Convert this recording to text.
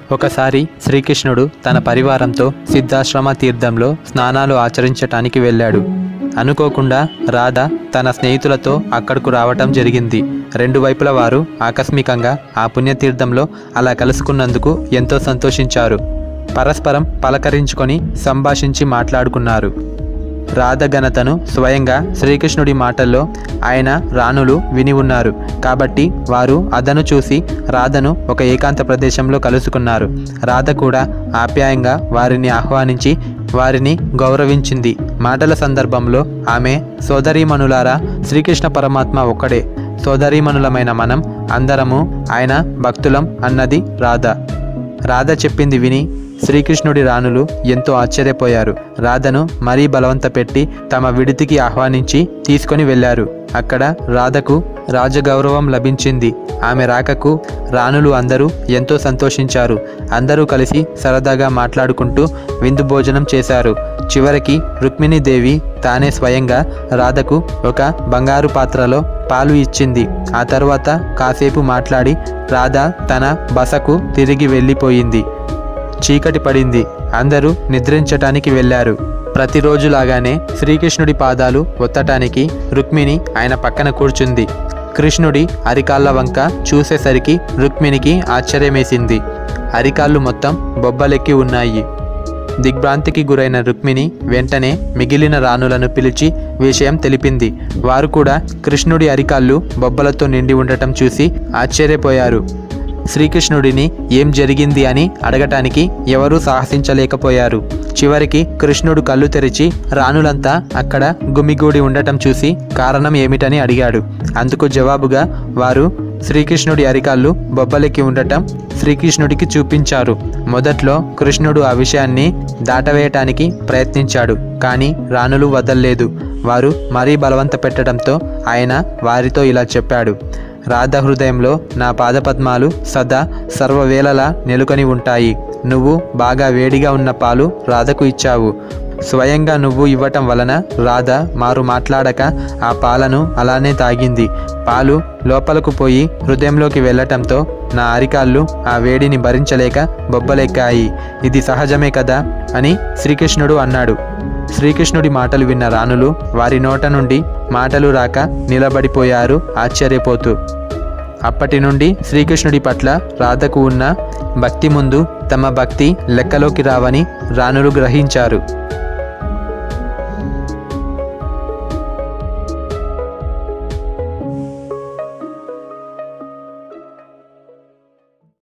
ఒకసారి శ్రీకృష్ణుడు తన పరివారంతో సిద్ధాశ్రమ తీర్థంలో స్నానాలు ఆచరించటానికి వెళ్ళాడు అనుకోకుండా రాధ తన స్నేహితులతో అక్కడకు రావటం జరిగింది రెండు వైపుల వారు ఆకస్మికంగా ఆ పుణ్యతీర్థంలో అలా కలుసుకున్నందుకు ఎంతో సంతోషించారు పరస్పరం పలకరించుకొని సంభాషించి మాట్లాడుకున్నారు రాధ ఘనతను స్వయంగా శ్రీకృష్ణుడి మాటల్లో ఆయన రాణులు విని ఉన్నారు కాబట్టి వారు అదను చూసి రాధను ఒక ఏకాంత ప్రదేశంలో కలుసుకున్నారు రాధ కూడా ఆప్యాయంగా వారిని ఆహ్వానించి వారిని గౌరవించింది మాటల సందర్భంలో ఆమె సోదరీమణులారా శ్రీకృష్ణ పరమాత్మ ఒక్కడే సోదరీమణులమైన మనం అందరము ఆయన భక్తులం అన్నది రాధ రాధ చెప్పింది విని శ్రీకృష్ణుడి రాణులు ఎంతో ఆశ్చర్యపోయారు రాధను మరీ బలవంత పెట్టి తమ విడితికి ఆహ్వానించి తీసుకొని వెళ్ళారు అక్కడ రాధకు రాజగౌరవం లభించింది ఆమె రాకకు రాణులు అందరూ ఎంతో సంతోషించారు అందరూ కలిసి సరదాగా మాట్లాడుకుంటూ విందు భోజనం చేశారు చివరికి రుక్మిణీదేవి తానే స్వయంగా రాధకు ఒక బంగారు పాత్రలో పాలు ఇచ్చింది ఆ తర్వాత కాసేపు మాట్లాడి రాధ తన బసకు తిరిగి వెళ్ళిపోయింది చీకటి పడింది అందరూ నిద్రించటానికి వెళ్ళారు ప్రతిరోజులాగానే శ్రీకృష్ణుడి పాదాలు ఒత్తటానికి రుక్మిణి ఆయన పక్కన కూర్చుంది కృష్ణుడి అరికాళ్ళ వంక చూసేసరికి రుక్మిణికి ఆశ్చర్యమేసింది అరికాళ్ళు మొత్తం బొబ్బలెక్కి ఉన్నాయి దిగ్భ్రాంతికి గురైన రుక్మిణి వెంటనే మిగిలిన రాణులను పిలిచి విషయం తెలిపింది వారు కూడా కృష్ణుడి అరికాళ్ళు బొబ్బలతో నిండి ఉండటం చూసి ఆశ్చర్యపోయారు శ్రీకృష్ణుడిని ఏం జరిగింది అని అడగటానికి ఎవరూ సాహసించలేకపోయారు చివరికి కృష్ణుడు కళ్ళు తెరిచి రాణులంతా అక్కడ గుమిగూడి ఉండటం చూసి కారణం ఏమిటని అడిగాడు అందుకు జవాబుగా వారు శ్రీకృష్ణుడి అరికాళ్ళు బొబ్బలెక్కి ఉండటం శ్రీకృష్ణుడికి చూపించారు మొదట్లో కృష్ణుడు ఆ విషయాన్ని దాటవేయటానికి ప్రయత్నించాడు కానీ రాణులు వదల్లేదు వారు మరీ బలవంత పెట్టడంతో ఆయన వారితో ఇలా చెప్పాడు రాధ హృదయంలో నా పాదపద్మాలు సదా సర్వవేళలా నెలుకొని ఉంటాయి నువ్వు బాగా వేడిగా ఉన్న పాలు రాధకు ఇచ్చావు స్వయంగా నువ్వు ఇవ్వటం వలన రాధ మారు మాట్లాడక ఆ పాలను అలానే తాగింది పాలు లోపలకు పోయి హృదయంలోకి వెళ్ళటంతో నా అరికాళ్ళు ఆ వేడిని భరించలేక బొబ్బలెక్కాయి ఇది సహజమే కదా అని శ్రీకృష్ణుడు అన్నాడు శ్రీకృష్ణుడి మాటలు విన్న రాణులు వారి నోట నుండి మాటలు రాక నిలబడిపోయారు ఆశ్చర్యపోతూ అప్పటి నుండి శ్రీకృష్ణుడి పట్ల రాధకు ఉన్న భక్తి ముందు తమ భక్తి లెక్కలోకి రావని రాణులు గ్రహించారు